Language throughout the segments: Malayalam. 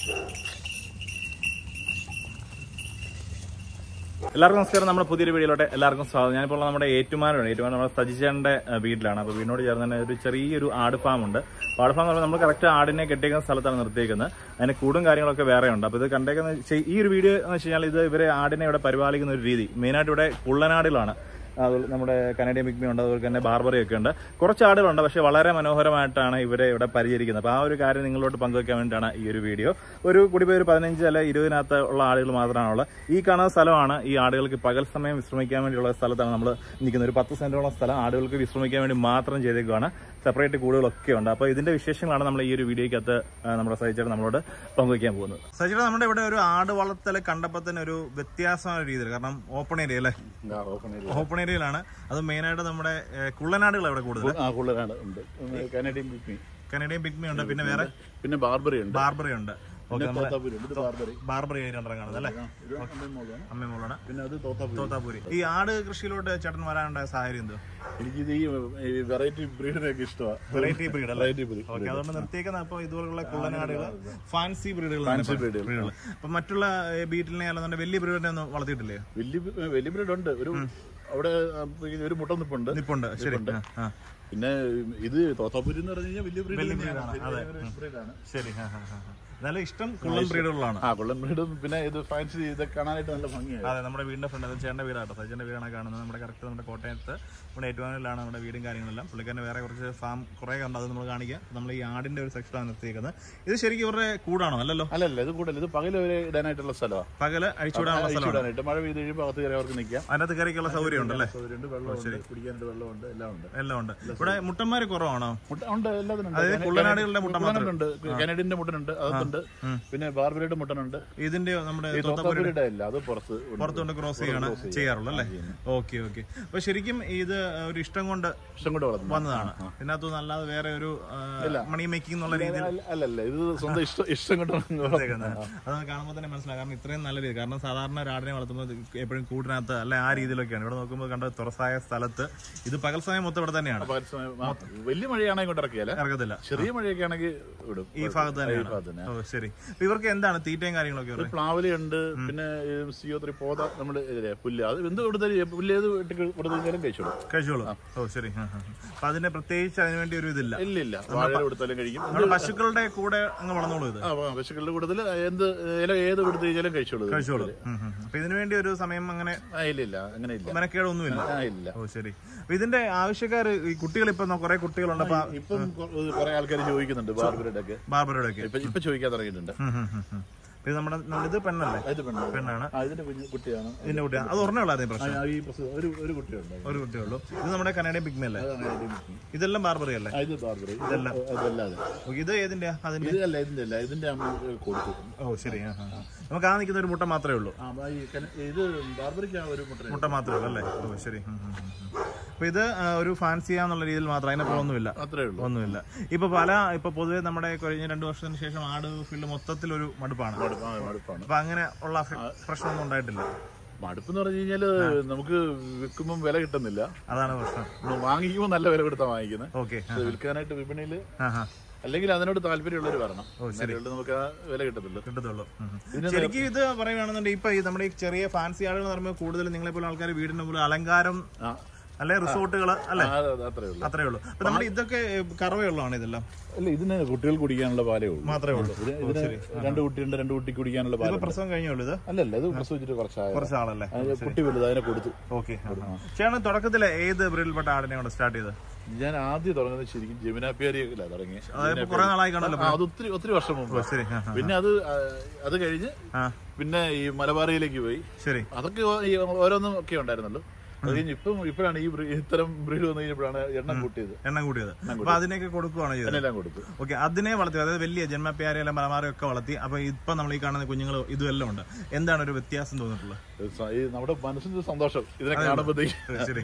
എല്ലാവർക്കും നമസ്കാരം നമ്മുടെ പുതിയൊരു വീഡിയോയിലോട്ട് എല്ലാവർക്കും സ്വാഗതം ഞാനിപ്പോൾ ഉള്ളത് നമ്മുടെ ഏറ്റുമാനാണ് ഏറ്റുമാൻ നമ്മുടെ സജിച്ചേന്റെ വീട്ടിലാണ് അപ്പോൾ വീടിനോട് ചേർന്ന് തന്നെ ഒരു ചെറിയൊരു ആട് ഫാം ഉണ്ട് അപ്പോൾ ആട് ഫാം എന്ന് പറഞ്ഞാൽ നമ്മൾ കറക്റ്റ് ആടിനെ കെട്ടിയേക്കുന്ന സ്ഥലത്താണ് നിർത്തിയേക്കുന്നത് അതിന് കൂടും കാര്യങ്ങളൊക്കെ വേറെ ഉണ്ട് അപ്പോൾ ഇത് കണ്ടേക്കുന്ന ചെ- ഈ ഒരു വീഡിയോ എന്ന് വെച്ച് കഴിഞ്ഞാൽ ഇത് ഇവരെ ആടിനെ ഇവിടെ പരിപാലിക്കുന്ന ഒരു രീതി മെയിനായിട്ട് ഇവിടെ കുള്ളനാടുകളാണ് അതുപോലെ നമ്മുടെ കനഡിയൻ പിഗ്മി ഉണ്ട് അതുപോലെ തന്നെ ബാർബറി ഒക്കെ ഉണ്ട് കുറച്ച് ആടുകളുണ്ട് പക്ഷേ വളരെ മനോഹരമായിട്ടാണ് ഇവരെ ഇവിടെ പരിചരിക്കുന്നത് അപ്പോൾ ആ ഒരു കാര്യം നിങ്ങളോട് പങ്കുവെക്കാൻ വേണ്ടിയിട്ടാണ് ഈ ഒരു വീഡിയോ ഒരു കൂടി പോയി ഒരു പതിനഞ്ച് അല്ല ഇരുപതിനകത്ത് ഉള്ള ആടുകൾ മാത്രമാണുള്ളത് ഈ കാണുന്ന സ്ഥലമാണ് ഈ ആടുകൾക്ക് പകൽ സമയം വിശ്രമിക്കാൻ വേണ്ടിയുള്ള സ്ഥലത്താണ് നമ്മൾ നിൽക്കുന്നത് ഒരു പത്ത് സെന്റോളം സ്ഥലം ആടുകൾക്ക് വിശ്രമിക്കാൻ വേണ്ടി മാത്രം ചെയ്തേക്കുവാണ് സെപ്പറേറ്റ് കൂടുകളൊക്കെ ഉണ്ട് അപ്പോൾ ഇതിന്റെ വിശേഷങ്ങളാണ് നമ്മൾ ഈ ഒരു വീഡിയോയ്ക്കകത്ത് ആ, നമ്മുടെ സഹിച്ചേട്ടൻ നമ്മളോട് പങ്കുവയ്ക്കാൻ പോകുന്നത് സഹിച്ചേട്ടൻ നമ്മുടെ ഇവിടെ ഒരു ആട് വളർത്തൽ കണ്ടപ്പോൾ തന്നെ ഒരു വ്യത്യാസമായ രീതിയിൽ കാരണം ഓപ്പൺ ഏരിയ അല്ലേ ഓപ്പൺ ഏരിയയിലാണ് അത് മെയിനായിട്ട് നമ്മുടെ ഏഹ്, കുള്ളനാടുകൾ ഇവിടെ കൂടുതൽ ആ കുള്ളനാട് ഉണ്ട് കനഡിയൻ ബിഗ്മി കനഡിയൻ പിഗ്മി ഉണ്ട് പിന്നെ വേറെ പിന്നെ ബാർബറി ഉണ്ട് ബാർബറി ഉണ്ട് ഓക്കെ നമ്മുടെ തോത്താപുരി ഉണ്ട് ഇത് ബാർബറി ബാർബറി ഏരിയ കാണുന്നത് അല്ലേ ഇത് അമ്മയും മോളാണ്. അമ്മമോളാണ് പിന്നെ അത് തോത്താപുരി തോത്താപൂരി ഈ ആട് കൃഷിയിലോട്ട് ചേട്ടൻ വരാനുണ്ടായ സാഹചര്യം എന്തോ എനിക്കിത് ഈ വെറൈറ്റി ബ്രീഡിനൊക്കെ ഇഷ്ടമാണ് വെറൈറ്റി ബ്രീഡ് അല്ലേ വെറൈറ്റി ബ്രീഡ് ഓക്കെ അതുകൊണ്ട് നിർത്തിയേക്കുന്ന അപ്പൊ ഇതുപോലുള്ള കുള്ളനാടുകൾ ഫാൻസി ബ്രീഡുകൾ Fancy breed കൾ. ബ്രീഡുകൾ അപ്പൊ മറ്റുള്ള ഏഹ്, ബീറ്റിലിനെ അല്ലാതെ വലിയ ബ്രീഡിനെ ഒന്നും വളർത്തിയിട്ടില്ലേ വലിയ വലിയ ബ്രീഡ് ഉണ്ട് ഒരു അവിടെ ആ, ഒരു മുട്ട നിപ്പുണ്ട് നിപ്പുണ്ട് ശരി ആ, ആ. പിന്നെ ഇത് തോത്താപുരി എന്ന് പറഞ്ഞു കഴിഞ്ഞാൽ വലിയ ബ്രീഡ് അതെ. ബ്രീഡാണ് ശരി ആ, ആ, ആ, ആ. എന്നാലും ഇഷ്ടം കുള്ളൻ ബ്രീഡുകളാണ് ആ കുള്ളൻ ബ്രീഡും പിന്നെ ഇത് ഫാൻസി ഇതൊക്കെ കാണാനായിട്ട് നല്ല ഭംഗിയാണ് അതെ നമ്മുടെ വീടിന്റെ ഫ്രണ്ട് അത് ചേട്ടന്റെ വീടാട്ടോ സജിന്റെ വീടാണ് കാണുന്നത് നമ്മുടെ കറക്റ്റ് നമ്മുടെ കോട്ടയത്ത് നമ്മുടെ ഏറ്റുമാനിലാണ് നമ്മുടെ വീടും കാര്യങ്ങളെല്ലാം പുള്ളിക്കാരന് വേറെ കുറച്ച് ഫാം കുറെ കണ്ട് അത് നമ്മൾ കാണിക്കാം നമ്മൾ ഈ ആടിന്റെ ഒരു സെക്ഷനാണ് നിർത്തിയേക്കുന്നത് ഇത് ശരിക്കും ഇവരുടെ കൂടാണോ അല്ലല്ലോ അല്ലല്ല ഇത് കൂടുതൽ ഇത് പകൽ ഒരു ഇടാനായിട്ടുള്ള സ്ഥലമാണ് പകല് അഴിച്ചുവിടാനുള്ള സ്ഥലമാണ് ഇടാനായിട്ട് മഴ പെയ്ത് കഴിയുമ്പോൾ അകത്ത് കയറി അവർക്ക് നിൽക്കാം അതിനകത്ത് കയറിക്കുള്ള സൗകര്യം ഉണ്ടല്ലേ സൗകര്യമുണ്ട് വെള്ളമുണ്ട് കുടിക്കാനായിട്ട് വെള്ളമുണ്ട് എല്ലാം ഉണ്ട് എല്ലാം ഉണ്ട് ഇവിടെ മുട്ടന്മാര് കുറവാണോ മുട്ട ഉണ്ട് എല്ലാത്തിനും ഉണ്ട്. അതായത് കുള്ളനാടുകളുടെ മുട്ട മാത്രം കുള്ളനാടുണ്ട് കനഡിന്റെ മുട്ടനുണ്ട് അകത്തുണ്ട് പിന്നെ ബാർബറിയുടെ മുട്ടനുണ്ട് ഇതിന്റെ നമ്മുടെ ഈ തോത്താപുരിയുടെ അല്ല അത് പുറത്ത് ഉണ്ട്. പുറത്തുകൊണ്ട് ക്രോസ് ചെയ്യാണ് ചെയ്യാറുള്ളത് അല്ലേ ഓക്കെ ഓക്കെ അപ്പൊ ശരിക്കും ഇത് ഒരു ഇഷ്ടം കൊണ്ട് ഇഷ്ടം കൊണ്ട് വളർത്തുന്നു വന്നതാണ് ഇതിനകത്തൊന്നും അല്ലാതെ വേറെ ഒരു മണി മേക്കിംഗ് എന്നുള്ള രീതിയിൽ അല്ല- അല്ലല്ല ഇത് സ്വന്തം ഇഷ്ടം ഇഷ്ടം കൊണ്ട് വളർത്തുന്നു. ചെയ്തേക്കുന്നത്. അത് കാണുമ്പോൾ തന്നെ മനസ്സിലാവും കാരണം ഇത്രയും നല്ല രീതി കാരണം സാധാരണ ഒരു ആടിനെ വളർത്തുമ്പോൾ എപ്പോഴും കൂടിനകത്ത് അല്ലെ ആ രീതിയിലൊക്കെയാണ് ഇവിടെ നോക്കുമ്പോൾ കണ്ട തുറസായ സ്ഥലത്ത് ഇത് പകൽ സമയം മൊത്തം ഇവിടെ തന്നെയാണ് പകൽ സമയം ആ, വലിയ മഴയാണെങ്കിൽ കൊണ്ട് ഇറക്കിയാലേ ഇറക്കത്തില്ല ചെറിയ മഴയൊക്കെ ആണെങ്കിൽ വിടും ഈ ഭാഗത്ത് ഈ തന്നെയാണ് ഭാഗത്ത് തന്നെ ഓ ശരി അപ്പൊ ഇവർക്ക് എന്താണ് തീറ്റയും കാര്യങ്ങളൊക്കെ ഇവരുടെ? പ്ലാവലിയുണ്ട് പിന്നെ സിയോ ത്രീ പോത നമ്മുടെ ഇതിലെ പുല്ല് അത് എന്ത് കൊടുത്താലും പുല്ല് ഏത് വെട്ടി കൊടുത്താലും കഴിച്ചോളും കഴിച്ചോളൂ ഓ ശരി ആ, ആ, ആ. അപ്പൊ അതിന് പ്രത്യേകിച്ച് അതിന് വേണ്ടി ഒരു ഇതില്ല ഇല്ല ഇല്ല വാഴ കൊടുത്താലും കഴിക്കും നമ്മുടെ പശുക്കളുടെ കൂടെ അങ്ങ് വളർന്നോളൂ ഇത് ആ പശുക്കളുടെ കൂടുതൽ എന്ത് ഇല ഏത് കൊടുത്തു കഴിഞ്ഞാലും കഴിച്ചോളൂ ഇത്. കഴിച്ചോളൂ ഉം, ഉം. അപ്പൊ ഇതിനു വേണ്ടി ഒരു സമയം അങ്ങനെ ആ ഇല്ല ഇല്ല അങ്ങനെ ഇല്ല മെനക്കേടൊന്നുമില്ല ആ ഇല്ല ഓ ശരി അപ്പൊ ഇതിന്റെ ആവശ്യക്കാർ ഈ കുട്ടികൾ ഇപ്പൊ കുറെ കുട്ടികളുണ്ട് അപ്പൊ ഇപ്പം കുറെ ആൾക്കാർ ചോദിക്കുന്നുണ്ട് ബാർബറുടെ ഒക്കെ ബാർബറുടെ ഒക്കെ ഇപ്പൊ ഇപ്പൊ ചോദിക്കാൻ തുടങ്ങിയിട്ടുണ്ട് ഉം, ഉം, ഉം, ഉം. ഇത് നമ്മുടെ ഇത് പെണ്ണല്ലേ ഇത് പെണ്ണ് പെണ്ണാണ് ആ ഇതിന്റെ കുഞ്ഞു കുട്ടിയാണ് ഇതിന്റെ കുട്ടിയാണ് അത് ഒരെണ്ണമുള്ളായിരുന്നു ഈ പ്രശ്നം ആ, ഈ പ്രസവം ഒരു ഒരു കുട്ടിയുണ്ട് ഒരു കുട്ടിയുള്ളൂ ഇത് നമ്മുടെ കനഡിയൻ പിഗ്മി അല്ലേ അതാണ് ഇതിന്റെ കുട്ടി. ഇതെല്ലാം ബാർബറി അല്ലേ ആ, ഇത് ബാർബറി ഇതെല്ലാം അതല്ലാതെ ഓ, ഇത് ഏതിന്റെ അതിന്റെ ഇതല്ല ഇതിന്റെ അല്ല ഇതിന്റെ അമ്മ കൊടുത്തു ഓ ശരി ആ, ആ, ആ. നമുക്ക് ആ നിൽക്കുന്ന ഒരു മുട്ട മാത്രമേ ഉള്ളൂ ആ ആ, ഈ കന- ഇത് ബാർബറിക്ക് ആ ഒരു മുട്ട മുട്ട മാത്രമേ ഉള്ളൂ അല്ലേ ഓ ശരി ഉം, ഉം, ഉം, ഉം. അപ്പൊ ഇത് ആ, ഒരു ഫാൻസിയാന്നുള്ള രീതിയിൽ മാത്രം അതിനപ്പുറം ഒന്നുമില്ല അത്രേ ഉള്ളൂ ഒന്നുമില്ല ഇപ്പൊ പല ഇപ്പൊ പൊതുവെ നമ്മുടെ കഴിഞ്ഞ രണ്ടു വർഷത്തിന് ശേഷം ആട് ഫീൽഡ് മൊത്തത്തിൽ ഒരു മടുപ്പാണ് മടുപ്പ് ആ, മടുപ്പാണ് അപ്പൊ അങ്ങനെ ഉള്ള പ്രശ്നമൊന്നും ഉണ്ടായിട്ടില്ല മടുപ്പ് എന്ന് പറഞ്ഞു കഴിഞ്ഞാല് നമുക്ക് വിൽക്കുമ്പോൾ വില കിട്ടുന്നില്ല അതാണ് പ്രശ്നം നമ്മൾ വാങ്ങിക്കുമ്പോൾ നല്ല വില കൊടുത്താ വാങ്ങിക്കുന്നത് ഓക്കെ പക്ഷെ വിൽക്കാനായിട്ട് വിപണിയിൽ ആ ആ അല്ലെങ്കിൽ അതിനോട് താല്പര്യമുള്ളവർ വരണം എന്നാലേ നമുക്ക് ആ വില കിട്ടത്തുള്ളൂ കിട്ടത്തുള്ളൂ ഉം, ഉം. ശരിക്കും ഇത് പറയുകയാണെന്നുണ്ടെങ്കിൽ ഇപ്പൊ ഈ നമ്മുടെ ഈ ചെറിയ ഫാൻസി ആളുകൾ എന്ന് പറയുമ്പോൾ കൂടുതൽ നിങ്ങളെ പോലെ ആൾക്കാർ വീടിന്റെ മുകളിൽ അലങ്കാരം ആ അല്ലെ റിസോർട്ടുകൾ അല്ലെ ആ, അത് അത്രേ ഉള്ളൂ അത്രേ ഉള്ളൂ അപ്പൊ നമ്മുടെ ഇതൊക്കെ കറവയുള്ളതാണ് ഇതെല്ലാം അല്ല ഇതിന് കുട്ടികൾ കുടിക്കാനുള്ള പാലേ ഉള്ളൂ മാത്രമേ ഉള്ളൂ ഇത് ഇതിന് രണ്ട് കുട്ടിയുണ്ട് രണ്ട് കുട്ടി കുടിക്കാനുള്ള പാല ഇപ്പൊ പ്രസവം കഴിഞ്ഞുള്ളൂ ഇത് അല്ലല്ല ഇത് പ്രസവിച്ചിട്ട് കുറച്ചായ കുറച്ച് ആളല്ലേ കുട്ടി വലുത് അതിനെ കൊടുത്തു ഓക്കെ ചേട്ടൻ തുടക്കത്തിലെ ഏത് ബ്രീഡിൽപ്പെട്ട ആടിനെ കൊണ്ട് സ്റ്റാർട്ട് ചെയ്ത് ഞാൻ ആദ്യം തുടങ്ങുന്നത് ശരിക്കും ജമുനാപ്പിയാരിയല്ല തുടങ്ങി അതായത് കുറെ നാളായി കാണല്ലോ ആ, അത് ഒത്തിരി ഒത്തിരി വർഷം മുമ്പ് ശരി ആ, ആ. പിന്നെ അത് ആ, അത് കഴിഞ്ഞ് ആ പിന്നെ ഈ മലബാറിയിലേക്ക് പോയി ശരി അതൊക്കെ ഓ- ഈ ഓരോന്നും ഒക്കെ ഉണ്ടായിരുന്നുള്ളൂ അത് കഴിഞ്ഞ് ഇപ്പം ഇപ്പോഴാണ് ഈ ബ്രീ- ഇത്തരം ബ്രീഡ് വന്നു കഴിഞ്ഞപ്പോഴാണ് എണ്ണം കൂട്ടിയത് എണ്ണം കൂട്ടിയത് അപ്പൊ അതിനെയൊക്കെ കൊടുക്കുവാണ് ചെയ്തത് അതിനെല്ലാം കൊടുത്തു ഓക്കെ അതിനെ വളർത്തി അതായത് വലിയ ജന്മപ്യാരെല്ലാം മലമാരെയും ഒക്കെ വളർത്തി അപ്പൊ ഇപ്പൊ നമ്മൾ ഈ കാണുന്ന കുഞ്ഞുങ്ങൾ ഇതും എല്ലാം ഉണ്ട് എന്താണ് ഒരു വ്യത്യാസം തോന്നിയിട്ടുള്ളത് ഇത് സ- ഈ നമ്മുടെ മനസ്സിന്റെ സന്തോഷം ഇതിനെ കാണുമ്പോഴത്തേക്ക് ശരി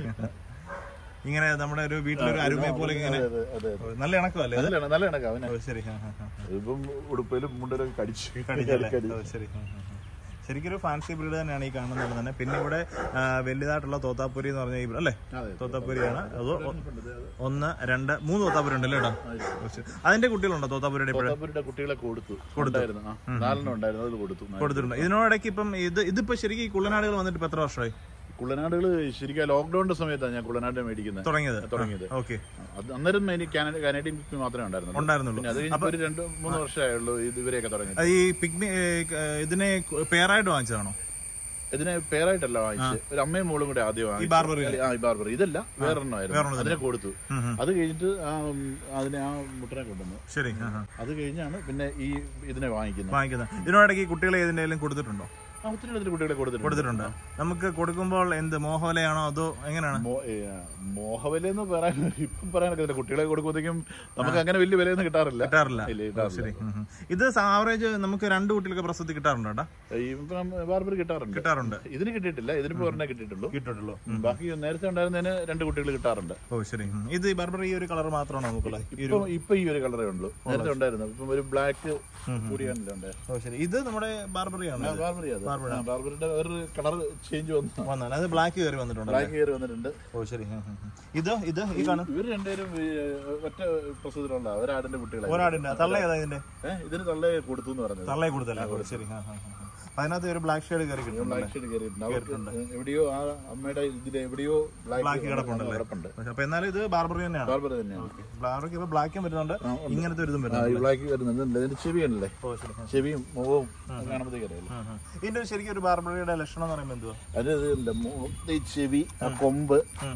ഇങ്ങനെ നമ്മുടെ ഒരു വീട്ടിലൊരു അരുമയെ പോലെ ഇങ്ങനെ അതെ അതെ അതെ നല്ല ഇണക്കമല്ലേ നല്ല ഇണ- നല്ല ഇണക്കം അവനെ ഓ, ശരി ആ, ആ, ആ. ഇപ്പം ഉടുപ്പിലും മുണ്ടിലും കടിച്ചു കടിച്ചല്ലേ? കടി. ഓ, ശരി ആ, ആ, ആ. ശരിക്കും ഒരു ഫാൻസി ബ്രീഡ് തന്നെയാണ് ഈ കാണുന്നത് തന്നെ പിന്നെ ഇവിടെ ആ, വലുതായിട്ടുള്ള തോത്താപ്പുരി എന്ന് പറഞ്ഞ ഈ അല്ലേ അതെ. തോത്താപ്പുരിയാണ് അത് ഒ- ഒന്ന് രണ്ട് മൂന്ന് തോത്താപ്പുരി ഉണ്ടല്ലോ കേട്ടോ അതിന്റെ കുട്ടികളുണ്ടോ തോത്താപ്പുരിയുടെ ഇപ്പോഴും തോത്താപ്പൂരിന്റെ കുട്ടികളെ കൊടുത്തു ഉണ്ടായിരുന്നു ആ, നാലെണ്ണം ഉണ്ടായിരുന്നു അതിൽ കൊടുത്തു കൊടുത്തിട്ടുണ്ട് ഇതിനോടൊക്കെ ഇപ്പം ഇത് ഇതിപ്പോ ശരിക്കും ഈ കുള്ളനാടുകൾ വന്നിട്ട് ഇപ്പൊ എത്ര വർഷമായി കുള്ളനാടുകൾ ശരിക്കും ലോക്ക്ഡൌണിന്റെ സമയത്താണ് ഞാൻ കുള്ളനാട് മേടിക്കുന്നത് തുടങ്ങിയത് തുടങ്ങിയത് ഓക്കെ അത് അന്നേരം എനിക്ക് കാനഡ കാനഡിയൻ പിക്മി മാത്രമേ ഉണ്ടായിരുന്നുള്ളൂ ഉണ്ടായിരുന്നുള്ളൂ പിന്നെ അത് കഴിഞ്ഞിട്ട് ഒരു രണ്ട് മൂന്ന് വർഷമായുള്ളൂ ഇത് ഇവരെയൊക്കെ തുടങ്ങിയത് അത് ഈ പിഗ്മി ഏ, ക- ഇതിനെ പേരായിട്ട് വാങ്ങിച്ചതാണോ ഇതിനെ പേരായിട്ടല്ല വാങ്ങിച്ചത് ഒരു അമ്മയും മോളും കൂടെ ആദ്യം വാങ്ങിച്ചു ബാർബറി ആ ഈ ബാർബർ ഇതല്ല വേറൊരെണ്ണമായിരുന്നു അതിനെ കൊടുത്തു ഉം, ഉം. അത് കഴിഞ്ഞിട്ട് ആ ഉം, അതിനെ ആ മുട്ടനെ കൊണ്ടുവന്നു ശരി ആ, ആ. അത് കഴിഞ്ഞാണ് പിന്നെ ഈ ഇതിനെ വാങ്ങിക്കുന്നത് വാങ്ങിക്കുന്നത് ഇതിനോടൊക്കെ ഈ കുട്ടികളെ ഏതിന്റെങ്കിലും കൊടുത്തിട്ടുണ്ടോ ആ ഒത്തിരി ഒത്തിരി കുട്ടികളെ കൊടുത്തിട്ടുണ്ട് കൊടുത്തിട്ടുണ്ട് നമുക്ക് കൊടുക്കുമ്പോൾ എന്ത് മോഹോലയാണോ അതോ എങ്ങനെയാണ് മോ- ഏ, മോഹവിലയെന്ന് പറയാൻ ഇപ്പം പറയാനൊക്കെ കുട്ടികളെ കൊടുക്കുമ്പോഴത്തേക്കും നമുക്ക് അങ്ങനെ വലിയ വിലയൊന്നും കിട്ടാറില്ല കിട്ടാറില്ല ഇല്ല കിട്ടാറില്ല ശരി ഉം, ഉം. ഇത് ആവറേജ് നമുക്ക് രണ്ട് കുട്ടികൾക്ക് പ്രസവത്തിൽ കിട്ടാറുണ്ടോ ഏട്ടാ ഈ ഇപ്പം ബാർബർ കിട്ടാറുണ്ട് കിട്ടാറുണ്ട് ഇതിന് കിട്ടിയിട്ടില്ല ഇതിനിപ്പോ ഒരെണ്ണേ കിട്ടിയിട്ടുള്ളൂ കിട്ടുള്ളൂ ഉം, ബാക്കി നേരത്തെ ഉണ്ടായിരുന്നതിന് രണ്ട് കുട്ടികൾ കിട്ടാറുണ്ട് ഓ ശരി ഉം. ഇത് ബർബർ ഈ ഒരു കളർ മാത്രമാണോ നമുക്കുള്ളത് ഈ ഒരു ഇപ്പൊ ഇപ്പൊ ഈ ഒരു കളറേ ഉള്ളൂ നേരത്തെ ഉണ്ടായിരുന്നു ഇപ്പം ഒരു ബ്ലാക്ക് കൂടിയാണല്ലോ ഓ ശരി ഇത് നമ്മുടെ ബാർബറിയാണ് ബാർബറി അത് ആ, ബാർബറിന്റെ ഒരു കളർ ചേഞ്ച് വന്നു വന്നാൽ അത് ബ്ലാക്ക് കയറി വന്നിട്ടുണ്ട് ബ്ലാക്ക് കയറി വന്നിട്ടുണ്ട് ഓ ശരി ഉം, ഉം, ഉം. ഇത് ഇത് ഈ കാണും ഇവർ രണ്ടുപേരും ഈ, ഒറ്റ പ്രസവത്തിലുള്ള ഒരാടിന്റെ കുട്ടികളെ ഒരാടിന്റെ തള്ള ഏതാ ഇതിന്റെ ഏഹ് ഇതിന് തള്ളേ കൊടുത്തു എന്ന് പറഞ്ഞത് തള്ളയെ കൊടുത്തല്ലേ ഓ, ശരി ആ, ആ, ആ. അപ്പൊ അതിനകത്ത് ഒരു ബ്ലാക്ക് ഷെയ്ഡ് കയറി കിട്ടും ബ്ലാക്ക് ഷെയ്ഡ് കയറിയിട്ടുണ്ട് അവർക്ക് എവിടെയോ ആ അമ്മയുടെ ഇതിൽ എവിടെയോ ബ്ലാക്ക് കിടപ്പുണ്ടല്ലേ? കിടപ്പുണ്ട് അപ്പൊ എന്നാലും ഇത് ബാർബറി തന്നെയാണ് ബാർബർ തന്നെയാണ് ബാർബറിക്ക് ഇപ്പൊ ബ്ലാക്കും വരുന്നുണ്ട് ഇങ്ങനത്തെ ഒരു ഇതും ആ, വരുന്നുണ്ട് ഈ ബ്ലാക്ക് വരുന്നുണ്ട് ഇതിന്റെ ചെവിയാണല്ലേ ഓ ശരി ചെവിയും മുഖവും കാണുമ്പോഴത്തേക്ക് അറിയാലോ ഉം, ഉം. ഇതിന്റെ ഒരു ശരിക്കും ഒരു ബാർബറിയുടെ ലക്ഷണം എന്ന് പറയുമ്പോൾ എന്തുവാ അതിന് ഇതിന്റെ മു- ഈ ചെവി ആ കൊമ്പ് ഉം.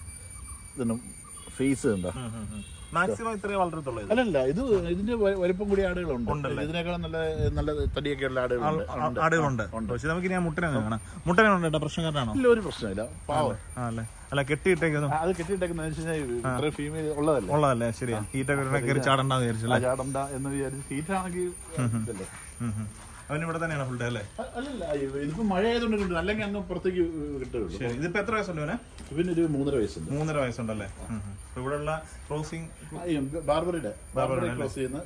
ഇതിന് ഫേസ് ഉണ്ടോ മാക്സിമം ഇത്രേ വളർത്തത്തുള്ളൂ ഇത് അല്ലല്ല ഇത് ഇതിന്റെ വ- വലിപ്പം കൂടിയ ആടുകളുണ്ട് ഇതിനേക്കാളും നല്ല നല്ല തടിയൊക്കെ ഉള്ള ആടുകളുണ്ട് ഉണ്ട്. ആടുകളുണ്ട് പക്ഷെ നമുക്ക് ഇനി ആ മുട്ടനെ കാണാം മുട്ടനെ ഉണ്ട് കേട്ടോ പ്രശ്നക്കാരനാണോ ഇല്ല ഒരു പ്രശ്നമില്ല പാവം ആ അല്ലേ അല്ല കെട്ടിയിട്ടേക്കുന്നു അത് കെട്ടിയിട്ടേക്കുന്ന വെച്ച് കഴിഞ്ഞാൽ ഇത്ര ഫീമെയിൽ ഉള്ളതല്ലേ ഉള്ളതല്ലേ ശരിയാ ഹീറ്റൊക്കെ ഉടനെ കയറി ചാടണ്ടെന്ന് വിചാരിച്ചല്ലേ ആ ചാടണ്ട എന്ന് വിചാരിച്ച് ഹീറ്റാണെങ്കിൽ ഇതല്ലേ ഉം, ഉം. അവൻ ഇവിടെ തന്നെയാണ് ഫുൾ ഡേ അല്ലേ അ- അല്ലല്ല ഇതിപ്പോ മഴ ആയതുകൊണ്ട് കിട്ടും അല്ലെങ്കിൽ അങ്ങ് പുറത്തേക്ക് കിട്ടുകയുള്ളൂ ശരി ഇതിപ്പോ എത്ര വയസ്സുണ്ട് അവന് ഇവന് ഒരു മൂന്നര വയസ്സുണ്ട് മൂന്നര വയസ്സുണ്ടല്ലേ ഉം, ഉം. ഇപ്പൊ ഇവിടെയുള്ള ക്രോസിംഗ് ആ, ഈ ബാർബറിയുടെ ബാർബറി ക്രോസ് ചെയ്യുന്ന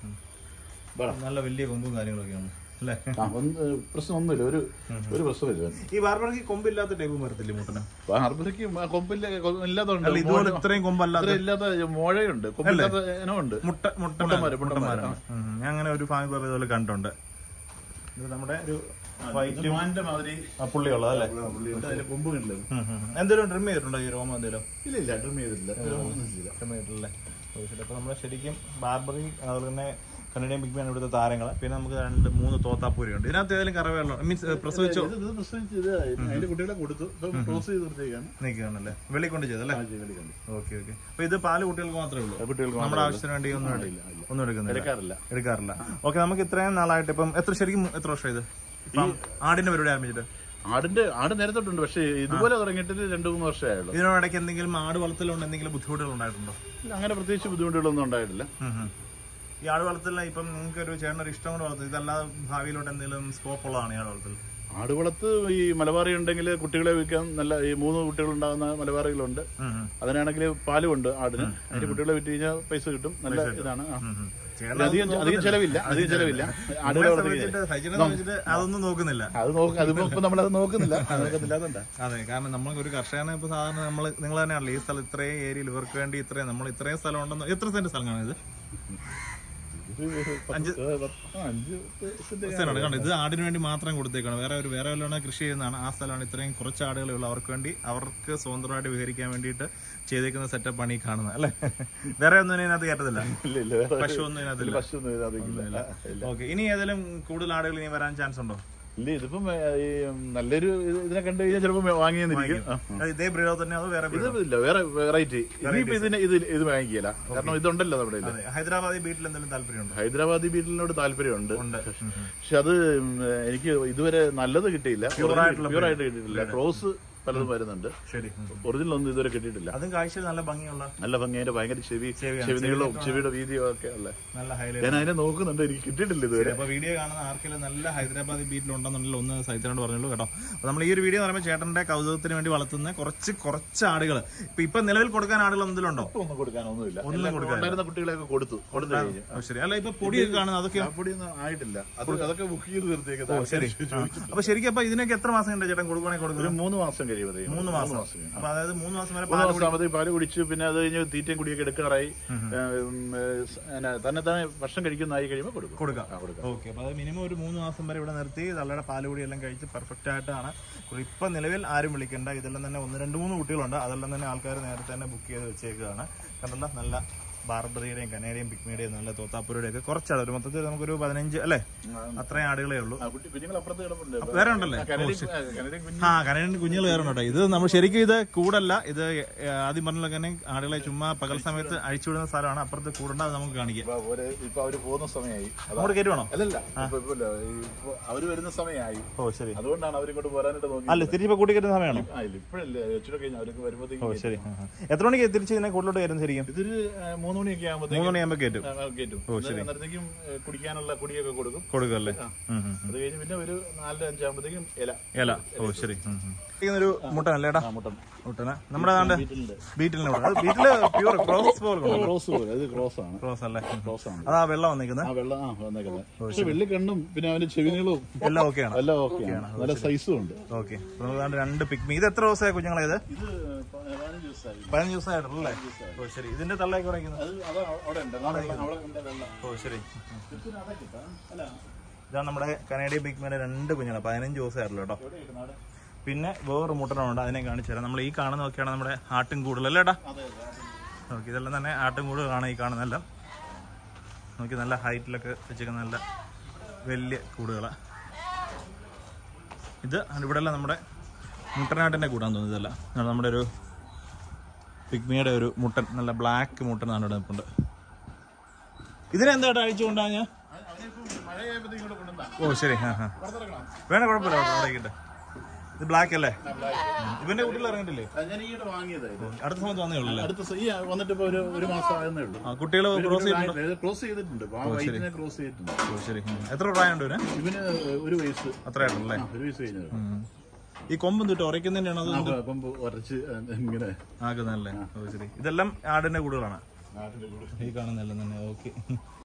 ബാ- നല്ല വലിയ കൊമ്പും കാര്യങ്ങളൊക്കെയാണ് അല്ലേ ആ, ഒന്ന് പ്രശ്നമൊന്നുമില്ല ഒരു ഒരു പ്രശ്നമില്ല ഈ ബാർബർക്ക് കൊമ്പില്ലാത്ത ടൈപ്പ് വരത്തില്ലേ മുട്ടന് ബാർബറിക്ക് കൊമ്പില്ല ഇല്ലാത്തതുണ്ട് അല്ല ഇതുപോലെ ഇത്രയും കൊമ്പല്ലാത്ത അത്ര ഇല്ലാത്ത മോഴയുണ്ട് കൊമ്പില്ലാത്ത ഇനമുണ്ട് മുട്ട മുട്ടന്മാര് മുട്ടന്മാരാണ് ഉം, ഉം. ഞാൻ അങ്ങനെ ഒരു ഫാമി പറഞ്ഞ ഇതുപോലെ കണ്ടിട്ടുണ്ട് ഇത് നമ്മുടെ ഒരു വൈറ്റ് മാന്റെ മാതിരി പുള്ളിയുള്ളത് അല്ലേ അതിന്റെ കൊമ്പ് കണ്ടില്ല ഉം, ഉം. എന്തെങ്കിലും ട്രിം ചെയ്തിട്ടുണ്ടോ ഈ രോമം എന്തെങ്കിലും ഇല്ല ഇല്ല ട്രിം ചെയ്തിട്ടില്ല ഒന്നും ചെയ്തില്ല. ട്രിം ചെയ്തിട്ടില്ലേ ഓ, ശരി അപ്പൊ നമ്മള് ശരിക്കും ബാർബറി അതുപോലെ തന്നെ കനഡിയൻ ബിഗ് ബാൻ ഇവിടുത്തെ താരങ്ങൾ പിന്നെ നമുക്ക് രണ്ട് മൂന്ന് തോത്താപ്പൂരി ഉണ്ട് ഇതിനകത്ത് ഏതെങ്കിലും കറവയുള്ള മീൻസ് പ്രസവിച്ചോ ഇത് ഇത് പ്രശ്നം ഇത് അതിന്റെ കുട്ടികളെ കൊടുത്തു ഇപ്പൊ ക്ലോസ് ചെയ്ത് നിർത്തിയേക്കാണ് നിൽക്കുകയാണല്ലേ വെളി കൊണ്ട് ചെയ്തല്ലേ കളി കണ്ടു ഓക്കെ ഓക്കെ അപ്പൊ ഇത് പാല് കുട്ടികൾക്ക് മാത്രമേ ഉള്ളൂ കുട്ടികൾക്ക് നമ്മുടെ ആവശ്യത്തിന് വേണ്ടി ഒന്നും എടു- ഒന്നും എടുക്കുന്നില്ല എടുക്കാറില്ല എടുക്കാറില്ല ഓക്കെ നമുക്ക് ഇത്രയും നാളായിട്ട് ഇപ്പം എത്ര ശരിക്കും എത്ര വർഷം ഇത് ഇപ്പം ആടിന്റെ പരിപാടി ആരംഭിച്ചിട്ട് ആടിന്റെ ആട് നേരത്തെ തൊട്ടുണ്ട് പക്ഷേ ഇതുപോലെ തുടങ്ങിയിട്ട് രണ്ടു മൂന്ന് വർഷമേ ആയുള്ളൂ ഇതിനോടൊക്കെ എന്തെങ്കിലും ആട് വളർത്തലുകൊണ്ട് എന്തെങ്കിലും ബുദ്ധിമുട്ടുകൾ ഉണ്ടായിട്ടുണ്ടോ അങ്ങനെ പ്രത്യേകിച്ച് ബുദ്ധിമുട്ടുകളൊന്നും ഉണ്ടായിട്ടില്ല ഉം ഉം. ഈ ആട് വളർത്തലിന് ഇപ്പം നിങ്ങൾക്ക് ഒരു ചേട്ടനൊരു ഇഷ്ടം കൊണ്ട് വളർത്തും ഇതല്ലാതെ ഭാവിയിലോട്ട് എന്തെങ്കിലും സ്കോപ്പ് ഉള്ളതാണ് ഈ ആട് വളർത്തൽ ആട് വളർത്ത് ഈ മലബാറി ഉണ്ടെങ്കിൽ കുട്ടികളെ വിൽക്കാൻ നല്ല ഈ മൂന്ന് കുട്ടികൾ ഉണ്ടാകുന്ന മലബാറികളുണ്ട് ഉം ഉം. അതിനാണെങ്കിൽ പാലുമുണ്ട് ആടിന് അതിന്റെ കുട്ടികളെ വിറ്റ് കഴിഞ്ഞാൽ പൈസ കിട്ടും നല്ല ഇതാണ് ആ. ഉം ഉം. ചേട്ടൻ പിന്നെ അധികം അധികം ചെലവില്ല അധികം ചെലവില്ല ആടുകളെ വളർത്തി ശ്രമിച്ചിട്ട് സച്ചിനെ സംബന്ധിച്ചിട്ട് അതൊന്നും നോക്കുന്നില്ല അത് നോക്ക അതിപ്പോ ഇപ്പൊ നമ്മളത് നോക്കുന്നില്ല നോക്കുന്നില്ല അതുകൊണ്ടാ അതെ കാരണം നമ്മൾ ഒരു കർഷകനെ ഇപ്പൊ സാധാരണ നമ്മൾ നിങ്ങൾ തന്നെയാണല്ലോ ഈ സ്ഥലം ഇത്രയും ഏരിയയിൽ ഇവർക്ക് വേണ്ടി ഇത്രയും നമ്മൾ ഇത്രയും സ്ഥലം ഉണ്ടെന്ന് എത്ര സെന്റ് സ്ഥലം കാണും ഇത് ഇത് പത്ത്, ഏ, പത്ത്, ആ, അഞ്ച് സെന്റ് സ്ഥലമാണ് കാരണം ഇത് ആടിന് വേണ്ടി മാത്രം കൊടുത്തേക്കാണ് വേറെ ഒരു വേറെ വല്ലതും കൃഷി ചെയ്യുന്നതാണ് ആ സ്ഥലമാണ് ഇത്രയും കുറച്ച് ആടുകളേ ഉള്ളൂ അവർക്ക് വേണ്ടി അവർക്ക് സ്വതന്ത്രമായിട്ട് വിഹരിക്കാൻ വേണ്ടിയിട്ട് ചെയ്തേക്കുന്ന സെറ്റപ്പാണ് ഈ കാണുന്നത് അല്ലേ വേറെ ഒന്നും ഇതിനകത്ത് കയറ്റത്തില്ല ഇല്ല ഇല്ല വേറെ പശു ഒന്നും ഇതിനകത്തില്ല പശു ഒന്നും ഇതിനകത്തില്ല ഇല്ല ഓക്കെ ഇനി ഏതെങ്കിലും കൂടുതൽ ആടുകൾ ഇനി വരാൻ ചാൻസ് ഉണ്ടോ ഇല്ല ഇതിപ്പം ഏ, ഈ നല്ലൊരു ഇത് ഇതിനെ കണ്ടു കഴിഞ്ഞാൽ ചിലപ്പോൾ വാങ്ങിയെന്നിരിക്കും ആ. അത് ഇതേ ബ്രീഡോ തന്നെ അതോ വേറെ ഇത് ഇല്ല വേറെ വെറൈറ്റി ഇനിയിപ്പോ ഇതിന് ഇത് ഇത് വാങ്ങിക്കില്ല കാരണം ഇതുണ്ടല്ലോ നമ്മുടെ കയ്യില്. അതെ ഹൈദരാബാദി ബീറ്റിൽ എന്തെങ്കിലും താല്പര്യമുണ്ടോ ഹൈദരാബാദി ബീറ്റിലിനോട് താല്പര്യമുണ്ട് ഉണ്ട് പക്ഷെ അത് ഉം, എനിക്ക് ഇതുവരെ നല്ലത് കിട്ടിയില്ല Pure ആയിട്ടുള്ള പ്യൂർ ആയിട്ട് കിട്ടിയിട്ടില്ല ക്രോസ് പലതും വരുന്നുണ്ട് ശരി ഒറിജിനൽ ഒന്നും ഇതുവരെ കിട്ടിയിട്ടില്ല അതും കാഴ്ചയിൽ നല്ല ഭംഗിയുള്ള നല്ല ഭംഗി അതിന്റെ ഭയങ്കര ചെവി ചെവിയാണ്. ചെവി നീളവും ചെവിയുടെ വീതിയും ഒക്കെ അല്ലേ നല്ല ഹൈലൈറ്റ് ഞാൻ അതിനെ നോക്കുന്നുണ്ട് എനിക്ക് കിട്ടിയിട്ടില്ല ഇതുവരെ അപ്പൊ വീഡിയോ കാണുന്ന ആർക്കെങ്കിലും നല്ല ഹൈദരാബാദ് ബീറ്റിലുണ്ടെന്നുള്ള ഒന്ന് സൈത്തിനോട് പറഞ്ഞുള്ളൂ കേട്ടോ അപ്പൊ നമ്മൾ ഈ ഒരു വീഡിയോ എന്ന് പറയുമ്പോൾ ചേട്ടന്റെ കൗതുകത്തിന് വേണ്ടി വളർത്തുന്ന കുറച്ച് കുറച്ച് ആടുകൾ ഇപ്പൊ ഇപ്പൊ നിലവിൽ കൊടുക്കാൻ ആടുകൾ എന്തെങ്കിലുണ്ടോ ഇപ്പൊ ഒന്നും കൊടുക്കാനൊന്നുമില്ല ഒന്നും എല്ലാം കൊടുക്കാനില്ല. ഉണ്ടായിരുന്ന കുട്ടികളെയൊക്കെ കൊടുത്തു കൊടുത്തു കഴിഞ്ഞു ഓ, ശരി അല്ല ഇപ്പൊ പൊടിയൊക്കെ കാണുന്നത് അതൊക്കെ പൊടിയൊന്നും ആയിട്ടില്ല അത് അതൊക്കെ ബുക്ക് ചെയ്ത് നിർത്തിയേക്കുന്നത് ഓ ശരി ആ. അപ്പൊ ശരിക്കും അപ്പൊ ഇതിനൊക്കെ എത്ര മാസം ഉണ്ട് ചേട്ടൻ കൊടുക്കുകയാണെങ്കിൽ ഒരു കൊടുക്കുന്നത് മൂന്ന് മാസം കഴിയുമ്പോഴത്തേക്കും മൂന്ന് മാസം അപ്പൊ അതായത് മൂന്ന് മാസം വരെ മൂന്ന് പാല് മാസം ആകുമ്പോഴത്തേക്ക് പാല് കുടിച്ച് പിന്നെ അത് കഴിഞ്ഞ് തീറ്റയും കുടിയൊക്കെ എടുക്കാറായി ഉം, ഏഹ്, സ് പിന്നെ തന്നെ തന്നെ ഭക്ഷണം കഴിക്കുന്നതായി കഴിയുമ്പോൾ കൊടുക്കും കൊടുക്കാം ആ, കൊടുക്കാം ഓക്കെ അപ്പൊ അത് മിനിമം ഒരു മൂന്ന് മാസം വരെ ഇവിടെ നിർത്തി തള്ളയുടെ പാലുകൂടി എല്ലാം കഴിച്ച് പെർഫെക്റ്റ് ആയിട്ടാണ് ഇപ്പൊ നിലവിൽ ആരും വിളിക്കണ്ട ഇതെല്ലാം തന്നെ ഒന്ന് രണ്ട് മൂന്ന് കുട്ടികളുണ്ട് അതെല്ലാം തന്നെ ആൾക്കാർ നേരത്തെ തന്നെ ബുക്ക് ചെയ്ത് വെച്ചേക്കുകയാണ് കണ്ടല്ല നല്ല ബാർബറിയുടെയും കനേഡിയൻ പിക്മിയുടെയും നല്ല തോത്താപ്പുരയുടെയും ഒക്കെ കുറച്ചാണ് ഒരു മൊത്തത്തിൽ നമുക്കൊരു പതിനഞ്ച് അല്ലേ അത്രയും ആടുകളേ ഉള്ളൂ ആ, കുട്ടി കുഞ്ഞുങ്ങൾ അപ്പുറത്ത് കിടപ്പുണ്ട് വേറെ ഉണ്ടല്ലേ ആ, കനഡിയൻ ആ, കനഡിയൻ കുഞ്ഞ് ആ കനേഡിയൻ കുഞ്ഞുങ്ങൾ വേറെ കേട്ടോ ഇത് നമ്മൾ ശരിക്കും ഇത് കൂടല്ല ഇത് ആദ്യം പറഞ്ഞ തന്നെ ആടുകളെ ചുമ്മാ പകൽ സമയത്ത് അഴിച്ചുവിടുന്ന സ്ഥലമാണ് അപ്പുറത്ത് കൂടണ്ട അത് നമുക്ക് കാണിക്കാം ഇപ്പൊ ഒരു ഇപ്പൊ അവര് പോകുന്ന സമയമായി അതാ അങ്ങോട്ട് കയറ്റുവാണോ അല്ലല്ല ഇപ്പൊ ഇപ്പൊ ഇല്ല, ഈ ഇപ്പൊ അവര് വരുന്ന സമയമായി ഓ ശരി അതുകൊണ്ടാണ് അവരിങ്ങോട്ട് പോരാനായിട്ട് നോക്കി അല്ല തിരിച്ചിപ്പോ കൂട്ടി കയറ്റുന്ന സമയമാണോ ആ ഇല്ല ഇപ്പഴല്ലേ ഇച്ചിരി കഴിഞ്ഞ് അവർക്ക് വരുമ്പോഴത്തേക്ക് ഓ ശരി ആ, ആ. എത്ര മണിക്ക് തിരിച്ച് ഇതിനെ കൂടുതലോട്ട് കയറുന്നത് ശരിക്കും ഇതൊരു ആ, മൂന്ന് മണിയൊക്കെ ആകുമ്പോഴത്തേക്ക് മൂന്ന് മണിയാകുമ്പോൾ കയറ്റും കയറ്റും അന്നേരത്തേക്കും ഏ, കുടിക്കാനുള്ള കുടിയൊക്കെ കൊടുക്കും കൊടുക്കുമല്ലേ ഉം, ഉം. അത് കഴിഞ്ഞ് പിന്നെ ഒരു നാല് അഞ്ചാകുമ്പോഴത്തേക്കും ഇല ഇല ഓ ശരി ഉം, ഉം. ഒരു മുട്ടനല്ലേടാ ആ, മുട്ടൻ മുട്ടന നമ്മുടെ നാണ്ട് വീട്ടിലുണ്ട് ബീറ്റിലിനെ കൂടെ അത് ബീറ്റില് പ്യൂർ ക്രോസ് പോലെ ക്രോസ് പോലെ അത് ക്രോസ് ആണ് ക്രോസ് അല്ലേ ഉം. ക്രോസ് ആണ് അതാ വെള്ളം വന്നിരിക്കുന്നത് ആ വെള്ളം ആ വന്നേക്കുന്നത് പക്ഷെ വെള്ളി കണ്ണും പിന്നെ അവന്റെ ചെവിനീളവും എല്ലാം ഓക്കെയാണ് എല്ലാം ഓക്കെയാണ് നല്ല സൈസും ഉണ്ട് ഓക്കെ നമുക്ക് രണ്ട് പിക്മി ഇത് എത്ര ദിവസമായി കുഞ്ഞുങ്ങളെ ഇത് ഇത് പതിനഞ്ച് ദിവസമായി പതിനഞ്ച് ദിവസമായിട്ടുള്ളല്ലേ ഓ ശരി ഇതിന്റെ തള്ളയൊക്കെ കുറയ്ക്കുന്നത് അത് അത് അവിടെ ഉണ്ട് നാളെ അവിടെ ഉണ്ട് വെള്ളം ഓ ശരി ഇതിന് അതൊക്കെ ഇട്ടാ? അല്ല ഇതാണ് നമ്മുടെ കനേഡിയൻ പിക്മിയുടെ രണ്ട് കുഞ്ഞുങ്ങൾ പതിനഞ്ച് ദിവസമായിട്ടുള്ളൂ കേട്ടോ എവിടെ ഇട്ട് നാട്? പിന്നെ വേറൊരു മുട്ടനുണ്ട് അതിനെ കാണിച്ചു തരാം നമ്മൾ ഈ കാണുന്ന നോക്കിയാണ് നമ്മുടെ ആട്ടും കൂടുതൽ അല്ലേടാ അതെ അതെ നോക്കി ഇതെല്ലാം തന്നെ ആട്ടും കൂട് കാണാം ഈ കാണുന്നെല്ലാം നോക്കി നല്ല ഹൈറ്റിലൊക്കെ വെച്ചിരിക്കുന്ന നല്ല വലിയ കൂടുകളാണ് ഇത് ഇവിടെ എല്ലാം നമ്മുടെ മുട്ടനാട്ടിൻ്റെ കൂടാന്ന് തോന്നുന്നു ഇതല്ല ഇതാണ് നമ്മുടെ ഒരു പിഗ്മിയുടെ ഒരു മുട്ടൻ നല്ല ബ്ലാക്ക് മുട്ടനാണ് ഇവിടെ നിൽപ്പുണ്ട് ഇതിനെന്തായിട്ട് അഴിച്ചു കൊണ്ടാ ഞാൻ അതിനിപ്പം മഴയായപ്പോഴത്തേക്കും ഇങ്ങോട്ട് കൊണ്ടുവന്നാ ഓ ശരി ആ ആ പുറത്തിറക്കണം വേണം കുഴപ്പമില്ല അവിടെ ഇരിക്കട്ടെ ഇത് ബ്ലാക്ക് അല്ലേ ഉം. ഇവന്റെ കുട്ടികൾ ഇറങ്ങിയിട്ടില്ലേ അത് ഞാൻ ഈയിടെ വാങ്ങിയതാ ഇത് അടുത്ത സമയത്ത് വന്നേ ഉള്ളൂ അടുത്ത സ- ഈ വന്നിട്ട് ഇപ്പൊ ഒരു ഒരു മാസം ആയെന്നേ ഉള്ളൂ ആ കുട്ടികൾ ക്രോസ് ചെയ്തിട്ടുണ്ടോ ഇത് ക്രോസ് ചെയ്തിട്ടുണ്ട് ആ വൈറ്റിനെ ക്രോസ് ചെയ്തിട്ടുണ്ട് ഓ ശരി ഉം. എത്ര പ്രായമുണ്ട് ഇവന് ഇവന് ഒരു വയസ്സ് അത്രയായിട്ടുള്ളേ ആ, ഒരു വയസ്സ് കഴിഞ്ഞത് ഉം. ഈ കൊമ്പ് തൊട്ട് ഉറയ്ക്കുന്നതിന്റെയാണോ അത് അപ്പൊ അപ്പം ഉരച്ച് ഇങ്ങനെ ആക്കുന്നതല്ലേ ഓ ശരി ഇതെല്ലാം ആടിന്റെ കൂടുകളാണ് നാട്ടിലെ കൂടെ ഈ കാണുന്നെല്ലാം തന്നെ ഓക്കെ